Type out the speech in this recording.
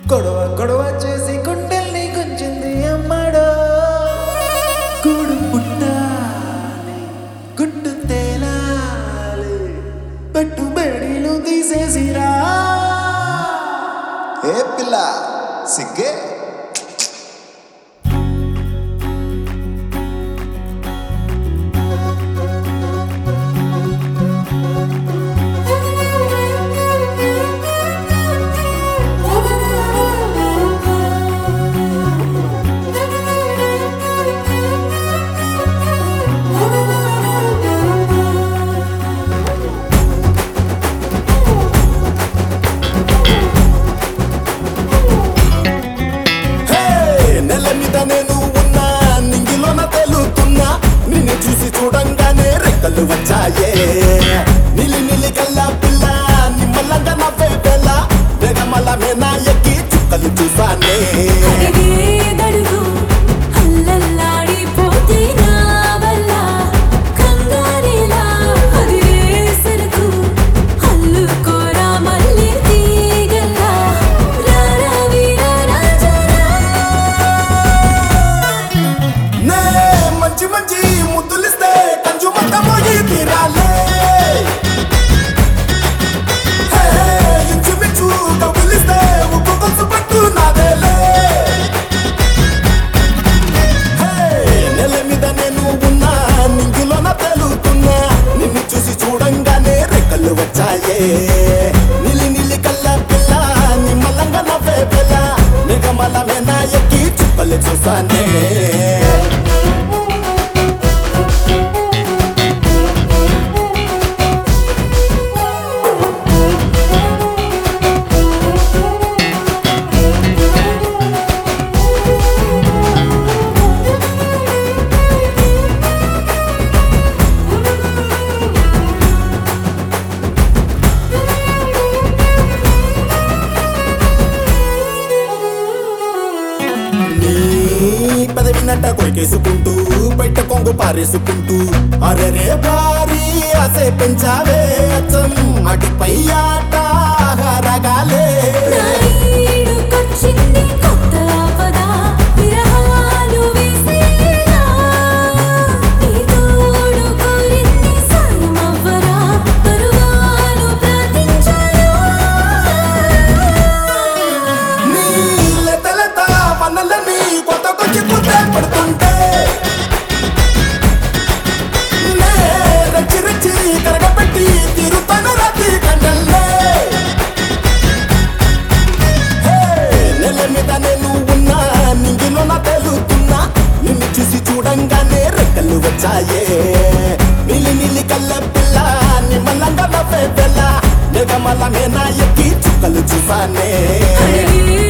గొడవ గొడవ చేసి గుండెల్ని గుంజింది అమ్మడో గూడు పుట్టాలి గుడ్డు తేలాలి పెట్టు బేడీలు తీసేసిరా ఏ పిల్ల సిగ్గే హే! నెల మీద నేను ఉన్నా నింగిలోన తేలుతున్నా నిన్ను చూసి చూడంగానే రెక్కలు వచ్చాయే నిలి నిలి కల్లా పిల్ల నిమ్మలంగా నవ్వే వేళ వెగమల మేనా ఎక్కి చుక్కలు చూసానే అడిగేదడుగు అల్లల్లాడిపోతే నా వల్ల కంగారేలా అదిరే సరుకు అల్లుకోరా మళ్ళీ తీగల్లా రారా వీరా రాజరా నే మంచి మంచి ముద్దులిస్తే కంచు మంట పోయి తీరాలే హే! ఇంచుమించు కబులిస్తే ఉప్పు కొంచెం పట్టు నాదేలే హే! నెల మీద నేను ఉన్నా నింగిలోన తేలుతున్నా నిన్ను చూసి చూడంగానే రెక్కలు వచ్చాయే నిలి నిలి కల్ల పిల్ల నిమ్మలంగా నవ్వే పిల్ల నిగమల మేనా ఎక్కి చుక్కలు చూసానే నీ పెదవినట్ట కొరికేసుకుంటూ బయట కొంగు పారేసుకుంటూ అరెరే భారీ అసే పెంచావే అచ్చం అటుపై ఆట రగాలే నాయుడుకొచ్చింది కొత్త ఆపద విరహాలు వేసేలా నీ తోడు కోరింది సాయమవ్వరా పరువాలు ప్రార్థించాను నీ లెతలెత పనులని కొత్తకొచ్చి కుట్టే పడుతుంటే నే రచ్చి రచ్చి కరగపెట్టి తిరుతాను రాత్రి కండల్లే హే, నెల మీద నేను ఉన్నా నింగిలో నా తేలుతున్నా నిన్ను చూసి చూడంగానే రెక్కలు వచ్చాయే నిలి నిలి కళ్ళ పిల్ల నిమ్మలంగా నవ్వే పిల్ల నిగమల మేనా ఎక్కి చుక్కలు చూసానే అడిగే